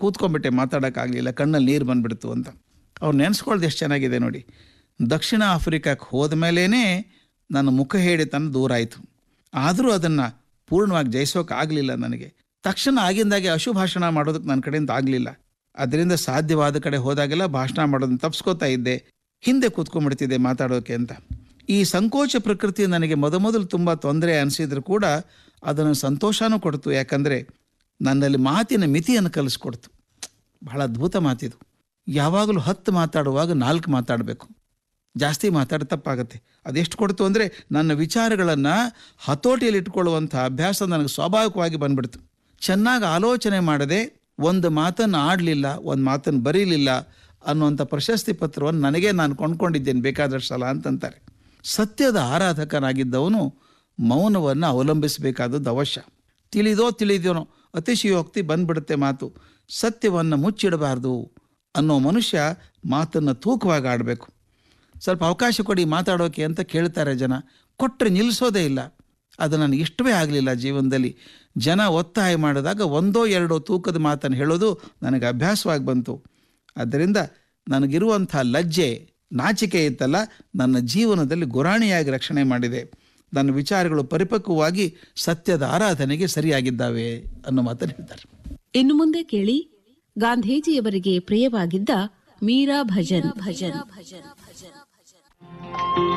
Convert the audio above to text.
ಕೂತ್ಕೊಂಡ್ಬಿಟ್ಟೆ ಮಾತಾಡೋಕ್ಕಾಗಲಿಲ್ಲ ಕಣ್ಣಲ್ಲಿ ನೀರು ಬಂದ್ಬಿಡ್ತು ಅಂತ ಅವ್ರು ನೆನೆಸ್ಕೊಳ್ದು ಎಷ್ಟು ಚೆನ್ನಾಗಿದೆ ನೋಡಿ ದಕ್ಷಿಣ ಆಫ್ರಿಕಾಕ್ಕೆ ಹೋದ ಮೇಲೇ ನನ್ನ ಮುಖ ಹೇಳಿತನ ದೂರ ಆಯಿತು ಆದರೂ ಅದನ್ನು ಪೂರ್ಣವಾಗಿ ಜಯಿಸೋಕೆ ಆಗಲಿಲ್ಲ ನನಗೆ ತಕ್ಷಣ ಆಗಿಂದಾಗೆ ಅಶುಭಾಷಣ ಮಾಡೋದಕ್ಕೆ ನನ್ನ ಕಡೆಯಿಂದ ಆಗಲಿಲ್ಲ ಅದರಿಂದ ಸಾಧ್ಯವಾದ ಕಡೆ ಹೋದಾಗೆಲ್ಲ ಭಾಷಣ ಮಾಡೋದನ್ನ ತಪ್ಸ್ಕೋತಾ ಇದ್ದೆ ಹಿಂದೆ ಕೂತ್ಕೊಂಡ್ಬಿಡ್ತಿದ್ದೆ ಮಾತಾಡೋಕೆ ಅಂತ ಈ ಸಂಕೋಚ ಪ್ರಕೃತಿ ನನಗೆ ಮೊದಮೊದಲು ತುಂಬ ತೊಂದರೆ ಅನಿಸಿದ್ರು ಕೂಡ ಅದನ್ನು ಸಂತೋಷನೂ ಕೊಡ್ತು ಯಾಕಂದರೆ ನನ್ನಲ್ಲಿ ಮಾತಿನ ಮಿತಿಯನ್ನು ಕಲಿಸ್ಕೊಡ್ತು ಬಹಳ ಅದ್ಭುತ ಮಾತಿದು ಯಾವಾಗಲೂ ಹತ್ತು ಮಾತಾಡುವಾಗ ನಾಲ್ಕು ಮಾತಾಡಬೇಕು ಜಾಸ್ತಿ ಮಾತಾಡಿ ತಪ್ಪಾಗುತ್ತೆ ಅದೆಷ್ಟು ಕೊಡ್ತು ಅಂದರೆ ನನ್ನ ವಿಚಾರಗಳನ್ನು ಹತೋಟಿಯಲ್ಲಿ ಇಟ್ಕೊಳ್ಳುವಂಥ ಅಭ್ಯಾಸ ನನಗೆ ಸ್ವಾಭಾವಿಕವಾಗಿ ಬಂದ್ಬಿಡ್ತು ಚೆನ್ನಾಗಿ ಆಲೋಚನೆ ಮಾಡದೆ ಒಂದು ಮಾತನ್ನು ಆಡಲಿಲ್ಲ ಒಂದು ಮಾತನ್ನು ಬರೀಲಿಲ್ಲ ಅನ್ನುವಂಥ ಪ್ರಶಸ್ತಿ ಪತ್ರವನ್ನು ನನಗೆ ನಾನು ಕೊಂಡ್ಕೊಂಡಿದ್ದೇನೆ ಬೇಕಾದಷ್ಟು ಸಲ ಅಂತಂತಾರೆ ಸತ್ಯದ ಆರಾಧಕನಾಗಿದ್ದವನು ಮೌನವನ್ನು ಅವಲಂಬಿಸಬೇಕಾದದ್ದು ಅವಶ್ಯ ತಿಳಿದೋ ತಿಳಿದೋನೋ ಅತಿಶಯೋಕ್ತಿ ಬಂದ್ಬಿಡುತ್ತೆ ಮಾತು ಸತ್ಯವನ್ನು ಮುಚ್ಚಿಡಬಾರ್ದು ಅನ್ನೋ ಮನುಷ್ಯ ಮಾತನ್ನು ತೂಕವಾಗಿ ಆಡಬೇಕು ಸ್ವಲ್ಪ ಅವಕಾಶ ಕೊಡಿ ಮಾತಾಡೋಕೆ ಅಂತ ಕೇಳ್ತಾರೆ ಜನ ಕೊಟ್ಟರೆ ನಿಲ್ಲಿಸೋದೇ ಇಲ್ಲ ಅದು ನನಗೆ ಇಷ್ಟವೇ ಆಗಲಿಲ್ಲ ಜೀವನದಲ್ಲಿ ಜನ ಒತ್ತಾಯ ಮಾಡಿದಾಗ ಒಂದೋ ಎರಡೋ ತೂಕದ ಮಾತನ್ನು ಹೇಳೋದು ನನಗೆ ಅಭ್ಯಾಸವಾಗಿ ಬಂತು ಆದ್ದರಿಂದ ನನಗಿರುವಂಥ ಲಜ್ಜೆ ನಾಚಿಕೆ ಇತ್ತಲ್ಲ ನನ್ನ ಜೀವನದಲ್ಲಿ ಗುರಾಣಿಯಾಗಿ ರಕ್ಷಣೆ ಮಾಡಿದೆ ನನ್ನ ವಿಚಾರಗಳು ಪರಿಪಕ್ವವಾಗಿ ಸತ್ಯದ ಆರಾಧನೆಗೆ ಸರಿಯಾಗಿದ್ದಾವೆ ಅನ್ನೋ ಮಾತನ್ನು ಹೇಳ್ತಾರೆ ಇನ್ನು ಮುಂದೆ ಕೇಳಿ ಗಾಂಧೀಜಿಯವರಿಗೆ ಪ್ರಿಯವಾಗಿದ್ದ ಮೀರಾ ಭಜನ್ ಭಜನ್ ಭಜನ್